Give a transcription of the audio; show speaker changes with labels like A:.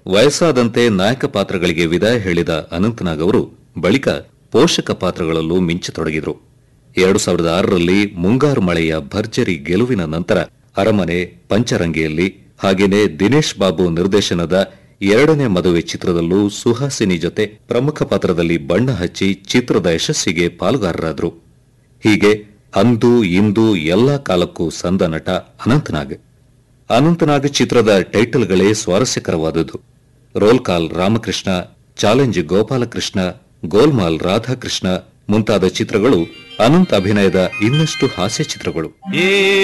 A: ವಯಸ್ಸಾದಂತೆ ನಾಯಕ ಪಾತ್ರಗಳಿಗೆ ವಿದಾಯ ಹೇಳಿದ ಅನಂತನಾಗ್ ಅವರು ಬಳಿಕ ಪೋಷಕ ಪಾತ್ರಗಳಲ್ಲೂ ಮಿಂಚತೊಡಗಿದ್ರು ಎರಡು ಸಾವಿರದ ಆರರಲ್ಲಿ ಮುಂಗಾರು ಮಳೆಯ ಭರ್ಜರಿ ಗೆಲುವಿನ ನಂತರ ಅರಮನೆ ಪಂಚರಂಗಿಯಲ್ಲಿ ಹಾಗೇನೆ ದಿನೇಶ್ ಬಾಬು ನಿರ್ದೇಶನದ ಎರಡನೇ ಮದುವೆ ಚಿತ್ರದಲ್ಲೂ ಸುಹಾಸಿನಿ ಜೊತೆ ಪ್ರಮುಖ ಪಾತ್ರದಲ್ಲಿ ಬಣ್ಣ ಹಚ್ಚಿ ಚಿತ್ರದ ಯಶಸ್ಸಿಗೆ ಪಾಲುಗಾರರಾದ್ರು ಹೀಗೆ ಅಂದು ಇಂದು ಎಲ್ಲಾ ಕಾಲಕ್ಕೂ ಸಂದ ನಟ ಅನಂತನಾಗ್ ಅನಂತನಾಗ್ ಚಿತ್ರದ ಟೈಟಲ್ಗಳೇ ಸ್ವಾರಸ್ಯಕರವಾದುದು roll call Ramakrishna challenge Gopalakrishna Golmaal Radhakrishna ಮುಂತಾದ ಚಿತ್ರಗಳು ಅನಂತ್ ಅಭಿನಯದ ಇನ್ನಷ್ಟು ಹಾಸ್ಯ ಚಿತ್ರಗಳು
B: ಏ